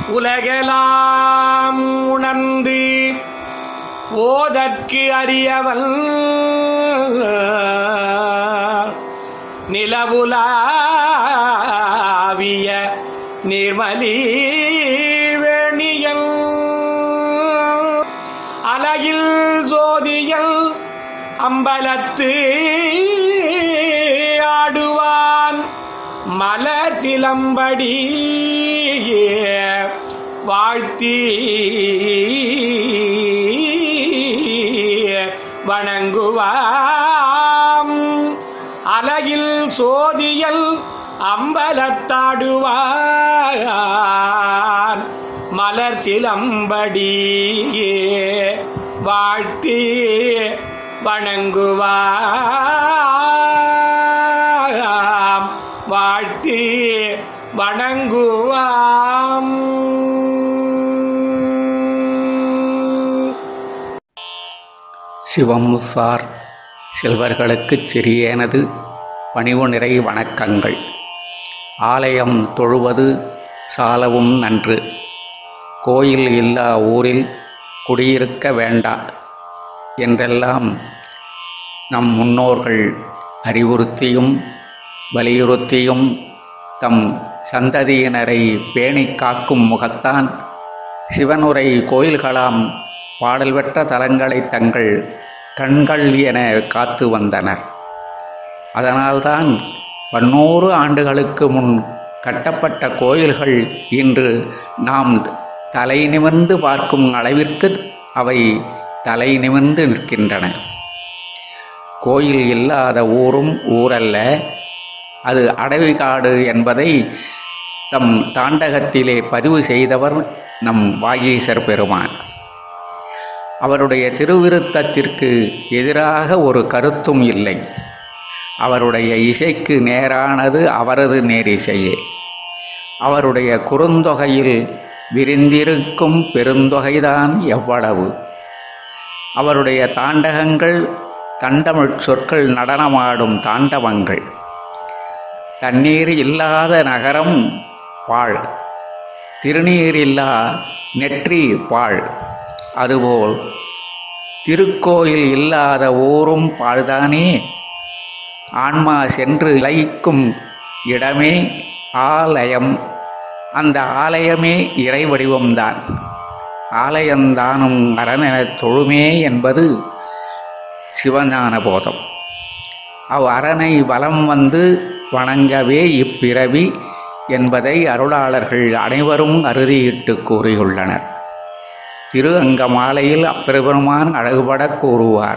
உலகெலாம் உணர்ந்து ஓதற்கு அறியவன் நிலவுலாவிய நிர்மலி வேணியல் அலையில் ஜோதியல் அம்பலத்து ஆடுவான் மலர் சிலம்படி வாழ்த்தி வணங்குவாம் அலையில் சோதியல் அம்பலத்தாடுவான் மலர் சிலம்படி வாழ்த்தி வணங்குவாம் வாழ்த்தி வணங்குவாம் சிவம் சார் செல்வர்களுக்குச் சிறியேனது பணிவு நிறை வணக்கங்கள் ஆலயம் தொழுவது சாலவும் நன்று கோயில் இல்லா ஊரில் குடியிருக்க வேண்டா என்றெல்லாம் நம் முன்னோர்கள் அறிவுறுத்தியும் வலியுறுத்தியும் தம் சந்ததியினரை பேணிக் காக்கும் முகத்தான் சிவனுரை கோயில்களாம் பாடல் பெற்ற தலங்களை தங்கள் கண்கள் என காத்து வந்தனர் அதனால்தான் பன்னூறு ஆண்டுகளுக்கு முன் கட்டப்பட்ட கோயில்கள் இன்று நாம் தலை நிமிர்ந்து பார்க்கும் அளவிற்கு அவை தலை நிமிர்ந்து நிற்கின்றன கோயில் இல்லாத ஊரும் ஊரல்ல அது அடவிகாடு என்பதை தம் தாண்டகத்திலே பதிவு செய்தவர் நம் வாகீசர் பெருமான் அவருடைய திருவிருத்தத்திற்கு எதிராக ஒரு கருத்தும் இல்லை அவருடைய இசைக்கு நேரானது அவரது நேரிசையே அவருடைய குறுந்தொகையில் விரிந்திருக்கும் பெருந்தொகைதான் எவ்வளவு அவருடைய தாண்டகங்கள் தண்டமிழ் சொற்கள் நடனமாடும் தாண்டவங்கள் தண்ணீர் இல்லாத நகரம் பாழ் திருநீர் இல்லா நெற்றி பாழ் அதுபோல் திருக்கோயில் இல்லாத ஊரும் பாழ்தானே ஆன்மா சென்று லயிக்கும் இடமே ஆலயம் அந்த ஆலயமே இறை வடிவம்தான் ஆலயந்தானும் அரணெனத் தொழுமே என்பது சிவஞான போதம் அவ் அரணை வலம் வந்து வணங்கவே இப்பிறவி என்பதை அருளாளர்கள் அனைவரும் அறுதியிட்டு கூறியுள்ளனர் திரு அங்கமாலையில் அப்பெருமான் அழகுபட கூறுவார்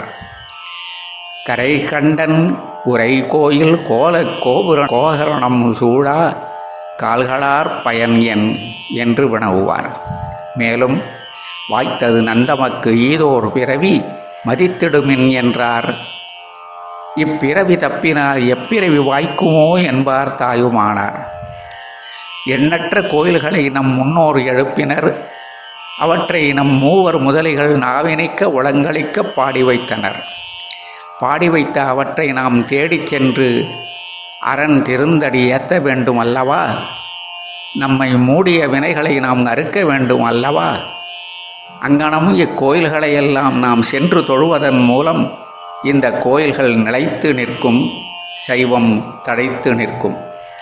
கரை கண்டன் உரை கோயில் கோல கோபுர கோகரணம் சூழா கால்களார் பயன் என் என்று வினவுவார் மேலும் வாய்த்தது நந்தமக்கு ஈதோர் பிறவி மதித்திடுமின் என்றார் இப்பிறவி தப்பினால் எப்பிறவி வாய்க்குமோ என்பார் தாயுமானார் எண்ணற்ற கோயில்களை நம் முன்னோர் எழுப்பினர் அவற்றை நம் மூவர் முதலிகள் நாவினைக்க உளங்களிக்க பாடி வைத்தனர் பாடி வைத்த அவற்றை நாம் தேடிச் சென்று அரண் திருந்தடி ஏத்த வேண்டும் அல்லவா நம்மை மூடிய வினைகளை நாம் அறுக்க வேண்டும் அல்லவா அங்கனம் இக்கோயில்களை எல்லாம் நாம் சென்று தொழுவதன் மூலம் இந்த கோயில்கள் நிலைத்து நிற்கும் சைவம் தடைத்து நிற்கும்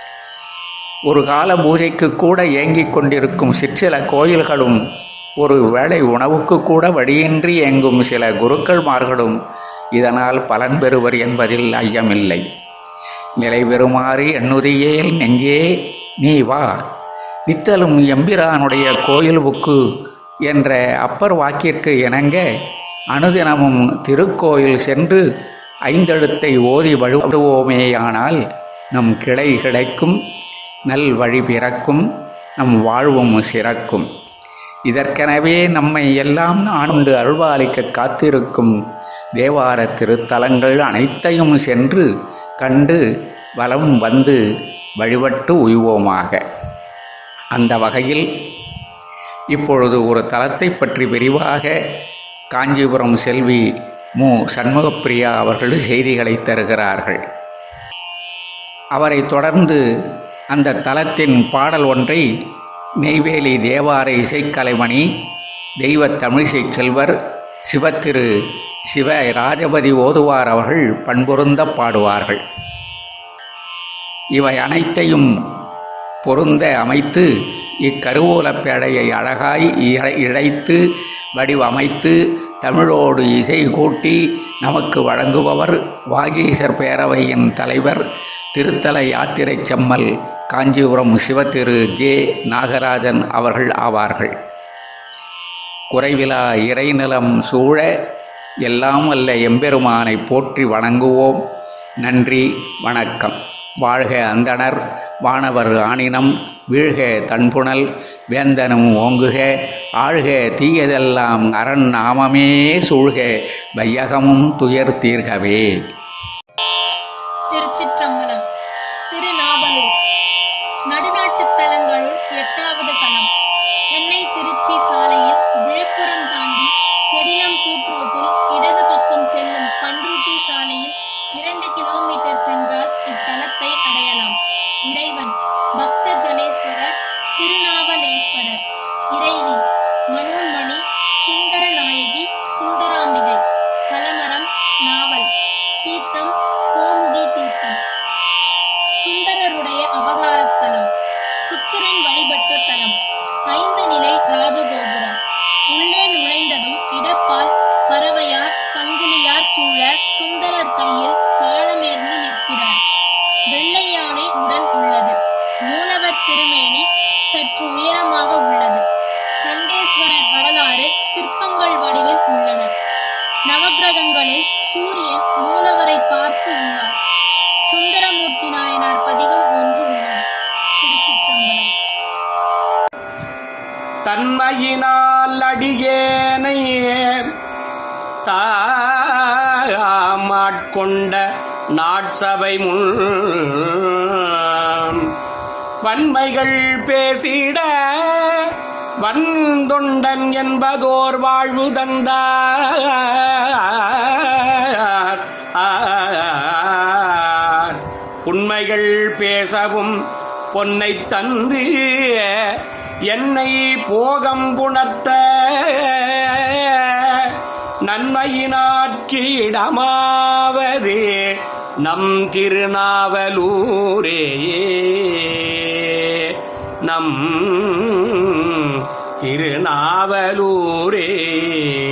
ஒரு கால பூஜைக்கு கூட ஏங்கிக் கொண்டிருக்கும் சிற்சில கோயில்களும் ஒரு வேளை உணவுக்கு கூட வழியின்றி இயங்கும் சில குருக்கள்மார்களும் இதனால் பலன் பெறுவர் என்பதில் ஐயமில்லை நிலை பெறுமாறு எண்ணுதியேல் நெஞ்சே நீ வா நித்தலும் எம்பிரானுடைய கோயில் புக்கு என்ற அப்பர் வாக்கிற்கு இணங்க அனுதினமும் திருக்கோயில் சென்று ஐந்தெழுத்தை ஓதி வழிபடுவோமேயானால் நம் கிளை கிடைக்கும் நல் வழி பிறக்கும் நம் வாழ்வும் சிறக்கும் இதற்கெனவே நம்மை எல்லாம் ஆண்டு அருள்பாலிக்க காத்திருக்கும் தேவார திருத்தலங்கள் அனைத்தையும் சென்று கண்டு வலம் வந்து வழிபட்டு உய்வோமாக அந்த வகையில் இப்பொழுது ஒரு தலத்தை பற்றி விரிவாக காஞ்சிபுரம் செல்வி மு சண்முகப்பிரியா அவர்கள் செய்திகளை தருகிறார்கள் அவரை தொடர்ந்து அந்த தலத்தின் பாடல் ஒன்றை நெய்வேலி தேவார இசைக்கலைமணி தெய்வத் தமிழிசைச் செல்வர் சிவத்திரு சிவ ராஜபதி ஓதுவார் அவர்கள் பண்பொருந்த பாடுவார்கள் இவை அனைத்தையும் பொருந்த அமைத்து இக்கருவூலப் பேடையை அழகாய் இழை- இழைத்து வடிவமைத்து தமிழோடு இசை கூட்டி நமக்கு வழங்குபவர் வாகீசர் பேரவையின் தலைவர் திருத்தல யாத்திரைச் செம்மல் காஞ்சிபுரம் சிவத்திரு ஜே நாகராஜன் அவர்கள் ஆவார்கள் குறைவிலா இறைநிலம் சூழ எல்லாம் அல்ல எம்பெருமானை போற்றி வணங்குவோம் நன்றி வணக்கம் வாழ்க அந்தணர் வானவர் ஆணினம் வீழ்க தன்புணல் வேந்தனும் ஓங்குக ஆழ்க தீயதெல்லாம் அரண் நாமமே சூழ்க வையகமும் துயர் தீர்கவே திருச்சிற்றம்பலம் திருநாவலூர் நடுநாட்டுத் தலங்களுள் எட்டாவது தலம் சென்னை திருச்சி சாலையில் விழுப்புரம் தாண்டி கெடிலம் கூட்ரோட்டில் இடது பக்கம் செல்லும் பன்ருட்டி சாலையில் இரண்டு கிலோமீட்டர் சென்றால் இத்தலத்தை அடையலாம் இறைவன் பக்த ஜனேஸ்வரர் திருநாவலேஸ்வரர் இறைவி மனோன்மணி சுந்தரநாயகி சுந்தராம்பிகை கலமரம் நாவல் தீர்த்தம் கோமுகி தீர்த்தம் சுந்தரருடைய அவதாரத்தலம் சுக்கிரன் வழிபட்ட தலம் ஐந்து நிலை ராஜகோபுரம் உள்ளே நுழைந்ததும் இடப்பால் பறவையார் சங்கிலியார் சூழ சுந்தரர் கையில் தாளமேர்ந்து நிற்கிறார் வெள்ளை யானை உடன் உள்ளது மூலவர் திருமேனி சற்று உயரமாக உள்ளது சண்டேஸ்வரர் வரலாறு சிற்பங்கள் வடிவில் உள்ளன நவக்கிரகங்களில் சூரியன் மூலவரை பார்த்து உள்ளார் சுந்தரமூர்த்தி நாயனார் பதிகம் ஒன்று உள்ளது திருச்சிற்றம்பலம் தன்மையினால் அடியேனை தாமாட்கொண்ட நாட்சபை முன் வன்மைகள் பேசிட வந்தொண்டன் என்பதோர் வாழ்வு தந்தார் உண்மைகள் பேசவும் பொன்னை தந்து என்னை போகம் புணர்த்த நன்மையினாட்கு இடமாவது நம் திருநாவலூரே நம் திருநாவலூரே